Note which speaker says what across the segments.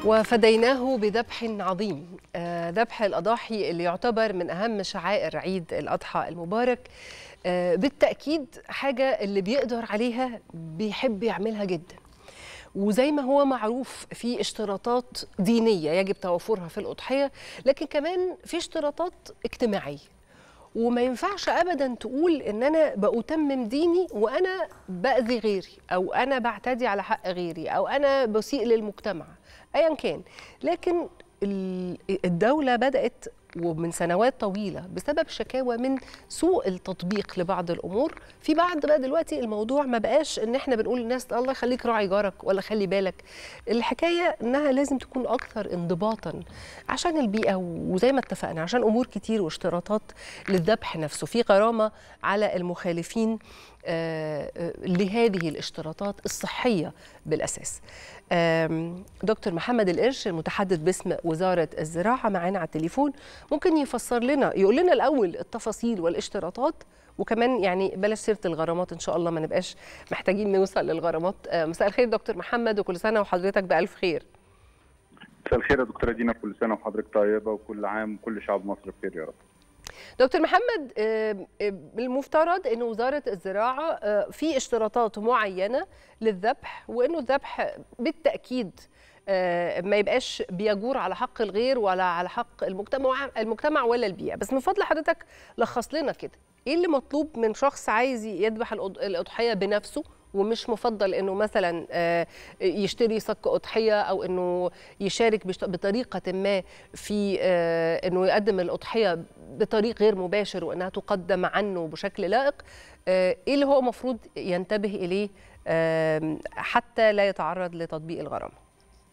Speaker 1: وفديناه بذبح عظيم آه، ذبح الأضاحي اللي يعتبر من أهم شعائر عيد الأضحى المبارك آه، بالتأكيد حاجة اللي بيقدر عليها بيحب يعملها جدا وزي ما هو معروف في اشتراطات دينية يجب توفرها في الأضحية لكن كمان في اشتراطات اجتماعية وما ينفعش ابدا تقول ان انا بأتمم ديني وانا باذي غيري او انا بعتدي على حق غيري او انا بسيء للمجتمع ايا كان لكن ال- الدوله بدات ومن سنوات طويله بسبب شكاوى من سوء التطبيق لبعض الامور في بعض بقى دلوقتي الموضوع ما بقاش ان احنا بنقول للناس الله يخليك راعي جارك ولا خلي بالك الحكايه انها لازم تكون اكثر انضباطا عشان البيئه وزي ما اتفقنا عشان امور كتير واشتراطات للذبح نفسه في غرامه على المخالفين آه، آه، لهذه الاشتراطات الصحيه بالاساس آم، دكتور محمد القرش المتحدث باسم وزاره الزراعه معانا على التليفون ممكن يفسر لنا يقول لنا الاول التفاصيل والاشتراطات وكمان يعني بلاش سيره الغرامات ان شاء الله ما نبقاش محتاجين نوصل للغرامات آه، مساء الخير دكتور محمد وكل سنه وحضرتك بالف خير
Speaker 2: مساء الخير يا دكتوره دينا كل سنه وحضرتك طيبه وكل عام وكل شعب مصر بخير يا رب
Speaker 1: دكتور محمد آه، آه، المفترض ان وزاره الزراعه آه، في اشتراطات معينه للذبح وانه الذبح بالتاكيد آه، ما يبقاش بيجور على حق الغير ولا على حق المجتمع المجتمع ولا البيئه بس من فضل حضرتك لخص لنا كده ايه اللي مطلوب من شخص عايز يذبح الأض- الاضحيه بنفسه ومش مفضل انه مثلا آه، يشتري صك اضحيه او انه يشارك بش- بطريقه ما في آه، انه يقدم الاضحيه بطريق غير مباشر وانها تقدم عنه بشكل لائق آه، ايه اللي هو المفروض ينتبه اليه آم، حتى لا يتعرض لتطبيق الغرامه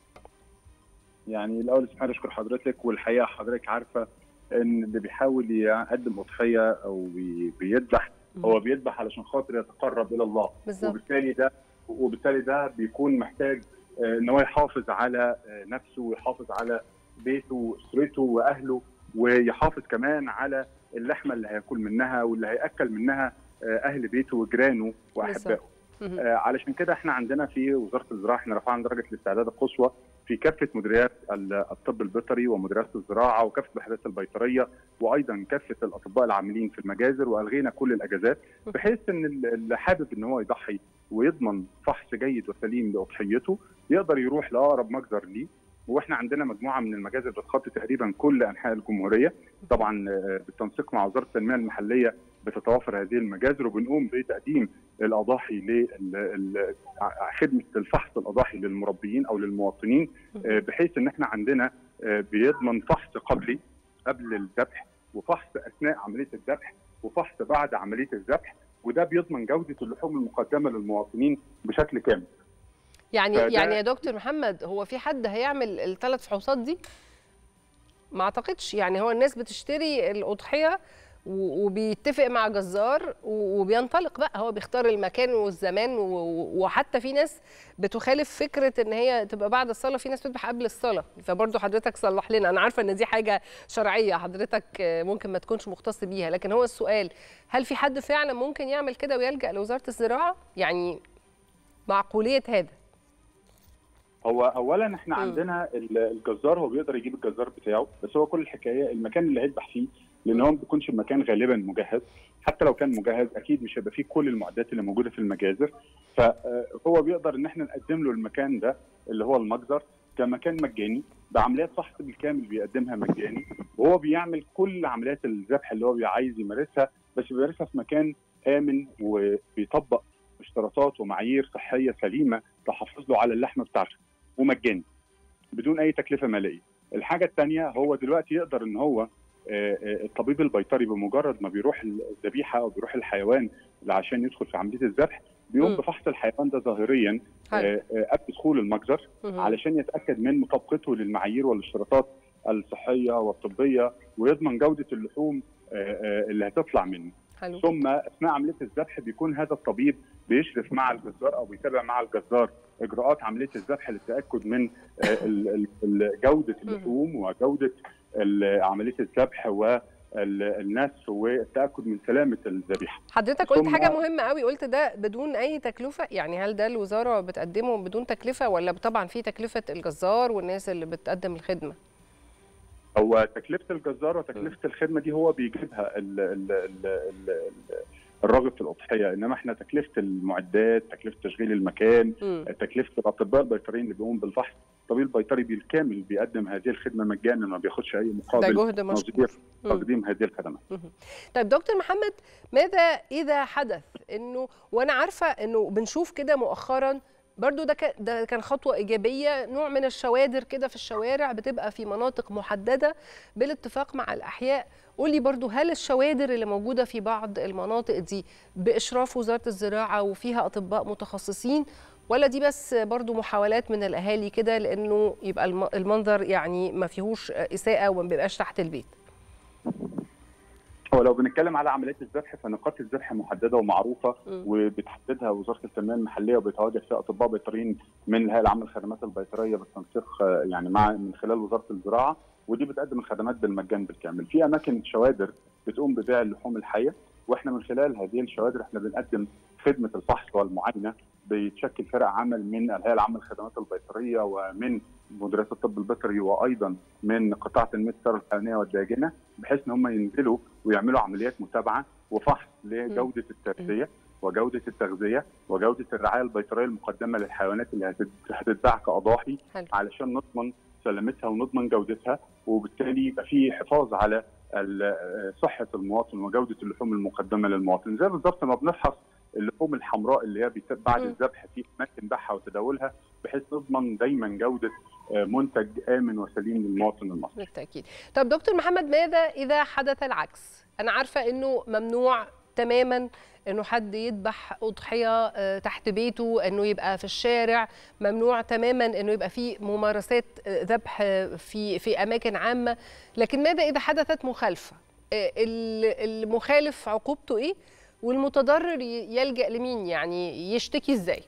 Speaker 2: يعني الاول اسمح لي اشكر حضرتك والحقيقه حضرتك عارفه ان اللي بيحاول يقدم اضحيه او بي- بيذبح هو بيذبح علشان خاطر يتقرب الى الله
Speaker 1: بالظبط
Speaker 2: وبالتالي ده وبالتالي ده بيكون محتاج آه، ان هو يحافظ على آه، نفسه ويحافظ على بيته واسرته واهله ويحافظ كمان على اللحمه اللي هياكل منها واللي هياكل منها آه، اهل بيته وجيرانه واحبائه
Speaker 1: مهم.
Speaker 2: آه، علشان كده احنا عندنا في وزاره الزراعه احنا رفعنا درجه الاستعداد القصوى في كافه مديريات ال- الطب البيطري ومديريات الزراعه وكافه الوحدات البيطريه وايضا كافه الاطباء العاملين في المجازر والغينا كل الاجازات بحيث ان ال- اللي حابب ان هو يضحي ويضمن فحص جيد وسليم لاضحيته يقدر يروح لاقرب مجزر ليه واحنا عندنا مجموعه من المجازر بتغطي تقريبا كل انحاء الجمهوريه طبعا آه، بالتنسيق مع وزاره التنميه المحليه بتتوافر هذه المجازر وبنقوم بتقديم الاضاحي لخدمه الفحص الاضاحي للمربيين او للمواطنين آه، بحيث ان احنا عندنا آه، بيضمن فحص قبلي قبل الذبح وفحص اثناء عمليه الذبح وفحص بعد عمليه الذبح وده بيضمن جوده اللحوم المقدمه للمواطنين بشكل كامل
Speaker 1: يعني
Speaker 2: فده-
Speaker 1: يعني يا دكتور محمد هو في حد هيعمل الثلاث فحوصات دي ما اعتقدش يعني هو الناس بتشتري الاضحيه و- وبيتفق مع جزار و- وبينطلق بقى هو بيختار المكان والزمان و- و- وحتى في ناس بتخالف فكره ان هي تبقى بعد الصلاه في ناس بتذبح قبل الصلاه فبرضه حضرتك صلح لنا انا عارفه ان دي حاجه شرعيه حضرتك آه، ممكن ما تكونش مختص بيها لكن هو السؤال هل في حد فعلا ممكن يعمل كده ويلجا لوزاره الزراعه يعني معقوليه هذا
Speaker 2: هو اولا احنا
Speaker 1: مم.
Speaker 2: عندنا ال- الجزار هو بيقدر يجيب الجزار بتاعه بس هو كل الحكايه المكان اللي هيذبح فيه لان هو ما بيكونش المكان غالبا مجهز حتى لو كان مجهز اكيد مش هيبقى فيه كل المعدات اللي موجوده في المجازر فهو بيقدر ان احنا نقدم له المكان ده اللي هو المجزر كمكان مجاني بعمليات فحص بالكامل بيقدمها مجاني وهو بيعمل كل عمليات الذبح اللي هو بي- عايز يمارسها بس بيمارسها في مكان امن وبيطبق اشتراطات ومعايير صحيه سليمه تحافظ له على اللحمه بتاعته ومجاني بدون اي تكلفه ماليه. الحاجه الثانيه هو دلوقتي يقدر ان هو آه، آه، الطبيب البيطري بمجرد ما بيروح الذبيحه او بيروح الحيوان اللي عشان يدخل في عمليه الذبح بيقوم
Speaker 1: مم.
Speaker 2: بفحص الحيوان ده ظاهريا
Speaker 1: حلو.
Speaker 2: آه، آه، قبل دخول المجزر
Speaker 1: مهم.
Speaker 2: علشان يتاكد من مطابقته للمعايير والاشتراطات الصحيه والطبيه ويضمن جوده اللحوم آه، آه، اللي هتطلع منه.
Speaker 1: حلو
Speaker 2: ثم اثناء عمليه الذبح بيكون هذا الطبيب بيشرف مع الجزار او بيتابع مع الجزار اجراءات عمليه الذبح للتاكد من آه، ال- ال- ال- جوده اللحوم وجوده ال- عمليه الذبح النسف والتاكد من سلامه الذبيحه.
Speaker 1: حضرتك قلت حاجه مهمه قوي قلت ده بدون اي تكلفه يعني هل ده الوزاره بتقدمه بدون تكلفه ولا طبعا في تكلفه الجزار والناس اللي بتقدم الخدمه؟
Speaker 2: هو تكلفه الجزار وتكلفه الخدمه دي هو بيجيبها ال ال ال ال الراغب في الاضحيه انما احنا تكلفه المعدات تكلفه تشغيل المكان م. تكلفه الاطباء البيطريين اللي بيقوم بالفحص الطبيب البيطري بالكامل بيقدم هذه الخدمه مجانا ما بياخدش اي مقابل
Speaker 1: ده جهد مشكور
Speaker 2: تقديم هذه الخدمات
Speaker 1: طيب دكتور محمد ماذا اذا حدث انه وانا عارفه انه بنشوف كده مؤخرا برضو ده ده كان خطوه ايجابيه نوع من الشوادر كده في الشوارع بتبقى في مناطق محدده بالاتفاق مع الاحياء قولي برضو هل الشوادر اللي موجوده في بعض المناطق دي باشراف وزاره الزراعه وفيها اطباء متخصصين ولا دي بس برضو محاولات من الاهالي كده لانه يبقى المنظر يعني ما فيهوش اساءه وما بيبقاش تحت البيت
Speaker 2: هو لو بنتكلم على عمليات الذبح فنقاط الذبح محدده ومعروفه م. وبتحددها وزاره التنميه المحليه وبيتواجد فيها اطباء بيطريين من الهيئه العامه للخدمات البيطريه بالتنسيق يعني مع من خلال وزاره الزراعه ودي بتقدم الخدمات بالمجان بالكامل. في اماكن شوادر بتقوم ببيع اللحوم الحيه واحنا من خلال هذه الشوادر احنا بنقدم خدمه الفحص والمعاينه بيتشكل فرق عمل من الهيئه العامه للخدمات البيطريه ومن مديريات الطب البيطري وايضا من قطاع تنميه الثروه الحيوانيه والداجنه بحيث ان هم ينزلوا ويعملوا عمليات متابعه وفحص لجوده التغذيه وجوده التغذيه وجوده الرعايه البيطريه المقدمه للحيوانات اللي هتتباع كاضاحي علشان نضمن سلامتها ونضمن جودتها وبالتالي يبقى في حفاظ على صحه المواطن وجوده اللحوم المقدمه للمواطن زي بالظبط ما بنفحص اللحوم الحمراء اللي هي بعد الذبح في اماكن بيعها وتداولها بحيث نضمن دايما جوده منتج امن وسليم للمواطن المصري.
Speaker 1: بالتاكيد. طب دكتور محمد ماذا اذا حدث العكس؟ انا عارفه انه ممنوع تماما انه حد يذبح اضحيه تحت بيته انه يبقى في الشارع ممنوع تماما انه يبقى في ممارسات ذبح في في اماكن عامه لكن ماذا اذا حدثت مخالفه المخالف عقوبته ايه والمتضرر يلجا لمين يعني يشتكي ازاي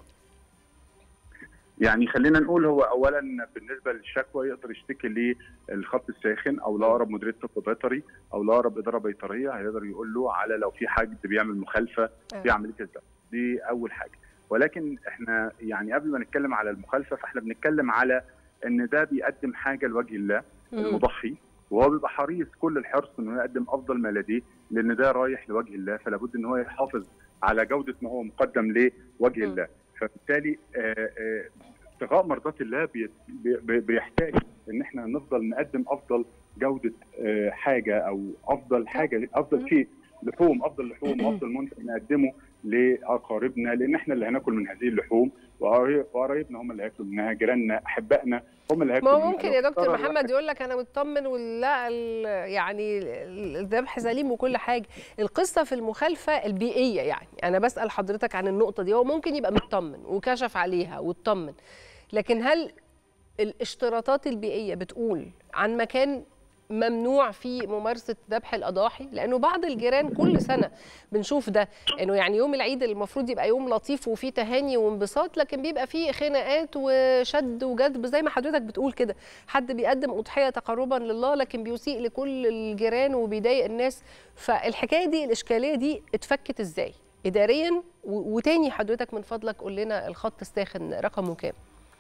Speaker 2: يعني خلينا نقول هو اولا بالنسبه للشكوى يقدر يشتكي للخط الساخن او لاقرب مديريه طب بيطري او لاقرب اداره بيطريه هيقدر يقول له على لو في حد بيعمل مخالفه في عمليه الذبح دي اول حاجه ولكن احنا يعني قبل ما نتكلم على المخالفه فاحنا بنتكلم على ان ده بيقدم حاجه لوجه الله المضحي وهو بيبقى حريص كل الحرص انه يقدم افضل ما لديه لان ده رايح لوجه الله فلا بد ان هو يحافظ على جوده ما هو مقدم لوجه الله فبالتالي ابتغاء مرضات الله بيحتاج ان احنا نفضل نقدم افضل جوده حاجه او افضل حاجه افضل شيء لحوم افضل لحوم افضل منتج نقدمه لاقاربنا لان احنا اللي هناكل من هذه اللحوم وقرايبنا هم اللي هياكلوا منها جيراننا احبائنا هم اللي هياكلوا
Speaker 1: ما ممكن يا دكتور محمد يقول لك انا مطمن ولا يعني الذبح سليم وكل حاجه القصه في المخالفه البيئيه يعني انا بسال حضرتك عن النقطه دي هو ممكن يبقى مطمن وكشف عليها واطمن لكن هل الاشتراطات البيئيه بتقول عن مكان ممنوع في ممارسه ذبح الاضاحي لانه بعض الجيران كل سنه بنشوف ده انه يعني يوم العيد المفروض يبقى يوم لطيف وفيه تهاني وانبساط لكن بيبقى فيه خناقات وشد وجذب زي ما حضرتك بتقول كده حد بيقدم اضحيه تقربا لله لكن بيسيء لكل الجيران وبيضايق الناس فالحكايه دي الاشكاليه دي اتفكت ازاي اداريا وتاني حضرتك من فضلك قول لنا الخط الساخن رقمه كام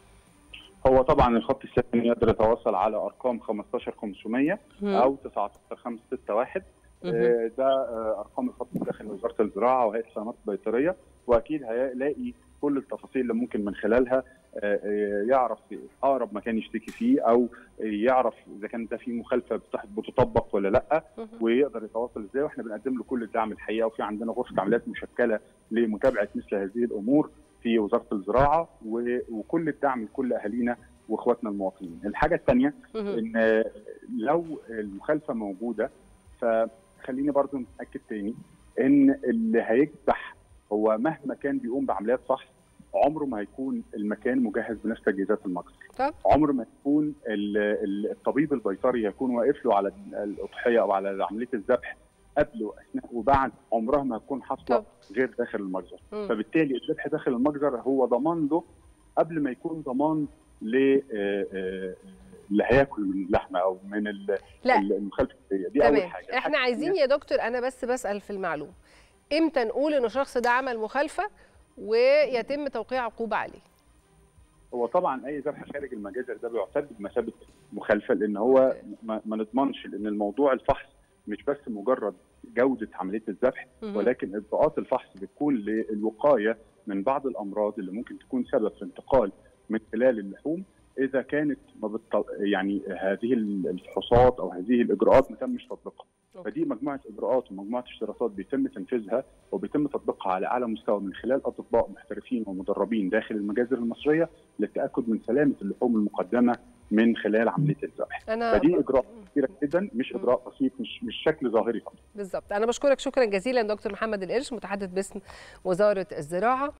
Speaker 2: هو طبعا الخط الساخن يقدر يتواصل على ارقام 15500 او 19561 ده ارقام الخط الساخن لوزاره الزراعه وهيئه الخدمات البيطريه واكيد هيلاقي كل التفاصيل اللي ممكن من خلالها يعرف اقرب مكان يشتكي فيه او يعرف اذا كان ده في مخالفه بتطبق ولا لا ويقدر يتواصل ازاي واحنا بنقدم له كل الدعم الحقيقه وفي عندنا غرفه عمليات مشكله لمتابعه مثل هذه الامور في وزاره الزراعه وكل الدعم لكل اهالينا واخواتنا المواطنين. الحاجه الثانيه ان لو المخالفه موجوده فخليني برضو نتاكد تاني ان اللي هيذبح هو مهما كان بيقوم بعمليات فحص عمره ما هيكون المكان مجهز بنفس تجهيزات المجزر. عمر ما يكون الطبيب البيطري هيكون واقف له على الاضحيه او على عمليه الذبح قبل واثناء وبعد عمرها ما هتكون حاصله غير داخل المجزر م. فبالتالي الذبح داخل المجزر هو ضمان له قبل ما يكون ضمان اللي هياكل من اللحمه او من
Speaker 1: لا
Speaker 2: المخالفه دي
Speaker 1: تمام.
Speaker 2: اول حاجه
Speaker 1: احنا عايزين يا دكتور انا بس بسال في المعلومه امتى نقول ان الشخص ده عمل مخالفه ويتم توقيع عقوبه عليه
Speaker 2: هو طبعا اي ذبح خارج المجازر ده بيعتد بمثابه مخالفه لان هو ما, ما نضمنش لان الموضوع الفحص مش بس مجرد جوده عمليه الذبح ولكن اجراءات الفحص بتكون للوقايه من بعض الامراض اللي ممكن تكون سبب في انتقال من خلال اللحوم اذا كانت ما بت... يعني هذه الفحوصات او هذه الاجراءات ما تمش تطبيقها فدي مجموعه اجراءات ومجموعه اشتراطات بيتم تنفيذها وبيتم تطبيقها على اعلى مستوى من خلال اطباء محترفين ومدربين داخل المجازر المصريه للتاكد من سلامه اللحوم المقدمه من خلال عمليه الذبح فدي اجراء كبيره جدا مش اجراء بسيط مش مش شكل ظاهري فقط
Speaker 1: بالظبط انا بشكرك شكرا جزيلا دكتور محمد القرش متحدث باسم وزاره الزراعه